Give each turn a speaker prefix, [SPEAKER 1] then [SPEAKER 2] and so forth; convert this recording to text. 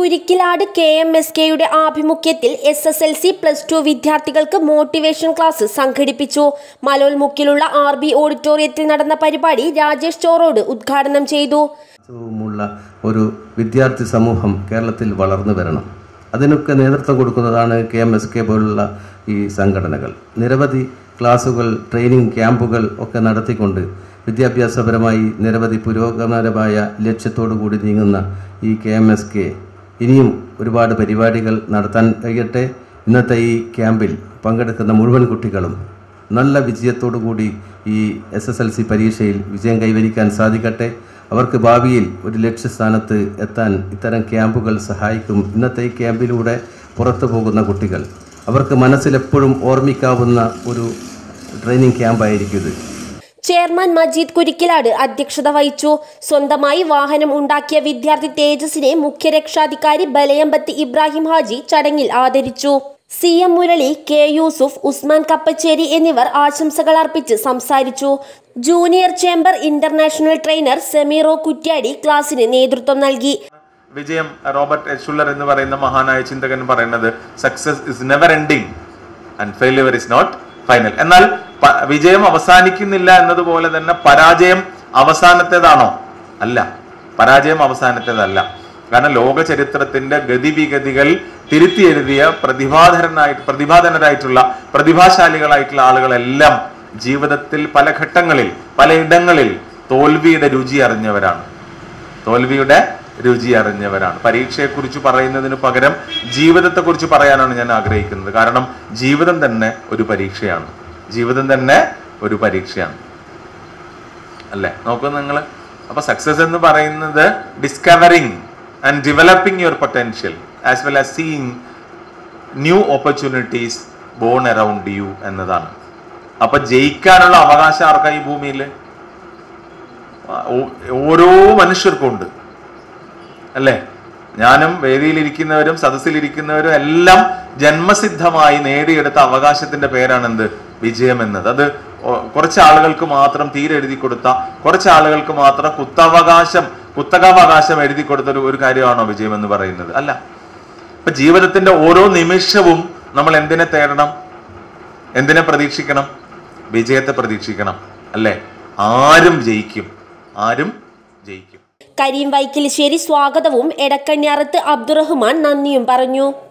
[SPEAKER 1] Kurikkilad K M S കെയുടെ ആഭിമുഖ്യത്തിൽ S S L C plus two വിദ്യാർത്ഥികൾക്ക് മോട്ടിവേഷൻ ക്ലാസ് സംഘടിപ്പിച്ചു മലോൽമുക്കിലുള്ള ആർ ബി ഓഡിറ്റോറിയത്തിൽ നടന്ന പരിപാടി രാജേഷ് ചോറോട് ഉദ്ഘാടനം ചെയ്തു
[SPEAKER 2] ഉള്ള ഒരു വിദ്യാർത്ഥി സമൂഹം കേരളത്തിൽ വളർന്നു വരണം അതിനൊക്കെ നേതൃത്വം കൊടുക്കുന്നതാണ് കെ എം എസ് കെ പോലുള്ള ഈ സംഘടനകൾ നിരവധി ക്ലാസുകൾ ട്രെയിനിങ് ക്യാമ്പുകൾ ഒക്കെ നടത്തിക്കൊണ്ട് വിദ്യാഭ്യാസപരമായി നിരവധി പുരോഗമനമായ ലക്ഷ്യത്തോടു കൂടി നീങ്ങുന്ന ഈ കെ എം എസ് കെ ഇനിയും ഒരുപാട് പരിപാടികൾ നടത്താൻ കഴിയട്ടെ ഇന്നത്തെ ഈ ക്യാമ്പിൽ പങ്കെടുക്കുന്ന മുഴുവൻ കുട്ടികളും നല്ല വിജയത്തോടു കൂടി ഈ എസ് എസ് എൽ സി പരീക്ഷയിൽ വിജയം കൈവരിക്കാൻ സാധിക്കട്ടെ അവർക്ക് ഭാവിയിൽ ഒരു ലക്ഷ്യസ്ഥാനത്ത് എത്താൻ ഇത്തരം ക്യാമ്പുകൾ സഹായിക്കും ഇന്നത്തെ ഈ ക്യാമ്പിലൂടെ പുറത്തു പോകുന്ന കുട്ടികൾ അവർക്ക് മനസ്സിലെപ്പോഴും ഓർമ്മിക്കാവുന്ന ഒരു ട്രെയിനിങ് ക്യാമ്പായിരിക്കും ഇത്
[SPEAKER 1] ചെയർമാൻ മജീദ് കുരിക്കിലാട് അധ്യക്ഷത വഹിച്ചു സ്വന്തമായി വാഹനം ഉണ്ടാക്കിയ വിദ്യാർത്ഥി തേജസിനെ മുഖ്യരക്ഷാധികാരി ബലയമ്പത്തി ഇബ്രാഹിം ഹാജി ചടങ്ങിൽ ആദരിച്ചു C M Murali K Yusuf Usman Kappachery എന്നിവർ ആശംസകൾ അർപ്പിച്ച് സംസാരിച്ചു ജൂനിയർ ചേംബർ ഇന്റർനാഷണൽ ട്രെയിനർ സെമീറോ കുറ്റ്യാടി ക്ലാസിന് നേതൃത്വം നൽകി
[SPEAKER 3] വിജയം റോബർട്ട് എച്ച് ഷുള്ളർ എന്ന് പറയുന്ന മഹാനായ ചിന്തകൻ പറയുന്നത് success is never ending and failure is not final എന്നാൽ പ- വിജയം അവസാനിക്കുന്നില്ല എന്നതുപോലെ തന്നെ പരാജയം അവസാനത്തേതാണോ അല്ല പരാജയം അവസാനത്തേതല്ല കാരണം ലോക ചരിത്രത്തിന്റെ ഗതിവിഗതികൾ തിരുത്തി എഴുതിയ പ്രതിഭാധരനായിട്ട് പ്രതിഭാധനരായിട്ടുള്ള പ്രതിഭാശാലികളായിട്ടുള്ള ആളുകളെല്ലാം ജീവിതത്തിൽ പല ഘട്ടങ്ങളിൽ പലയിടങ്ങളിൽ തോൽവിയുടെ രുചി അറിഞ്ഞവരാണ് തോൽവിയുടെ രുചി അറിഞ്ഞവരാണ് പരീക്ഷയെക്കുറിച്ച് പറയുന്നതിന് പകരം ജീവിതത്തെക്കുറിച്ച് പറയാനാണ് ഞാൻ ആഗ്രഹിക്കുന്നത് കാരണം ജീവിതം തന്നെ ഒരു പരീക്ഷയാണ് ജീവിതം തന്നെ ഒരു പരീക്ഷയാണ് അല്ലേ നോക്കൂ നിങ്ങൾ അപ്പൊ സക്സസ് എന്ന് പറയുന്നത് discovering and developing your potential as well as seeing new opportunities born around you എന്നതാണ് അപ്പൊ ജയിക്കാനുള്ള അവകാശം ആർക്കാ ഈ ഭൂമിയിൽ ഓ- ഓരോ മനുഷ്യർക്കും ഉണ്ട് അല്ലേ ഞാനും വേദിയിലിരിക്കുന്നവരും സദസ്സിലിരിക്കുന്നവരും എല്ലാം ജന്മസിദ്ധമായി നേടിയെടുത്ത അവകാശത്തിന്റെ പേരാണ് എന്ത് വിജയം എന്നത് അത് ഒ- കുറച്ച് ആളുകൾക്ക് മാത്രം തീരെ എഴുതി കൊടുത്ത കുറച്ച് ആളുകൾക്ക് മാത്രം കുത്തവകാശം കുത്തകാവകാശം എഴുതി കൊടുത്ത ഒരു- ഒരു കാര്യമാണോ വിജയം എന്ന് പറയുന്നത് അല്ല ഇപ്പൊ ജീവിതത്തിന്റെ ഓരോ നിമിഷവും നമ്മൾ എന്തിനെ തേടണം എന്തിനെ പ്രതീക്ഷിക്കണം വിജയത്തെ പ്രതീക്ഷിക്കണം അല്ലേ ആരും ജയിക്കും ആരും ജയിക്കും
[SPEAKER 1] കരീം വൈക്കിലിശ്ശേരി സ്വാഗതവും എടക്കണ്യാറത്ത് അബ്ദുറഹ്മാൻ നന്ദിയും പറഞ്ഞു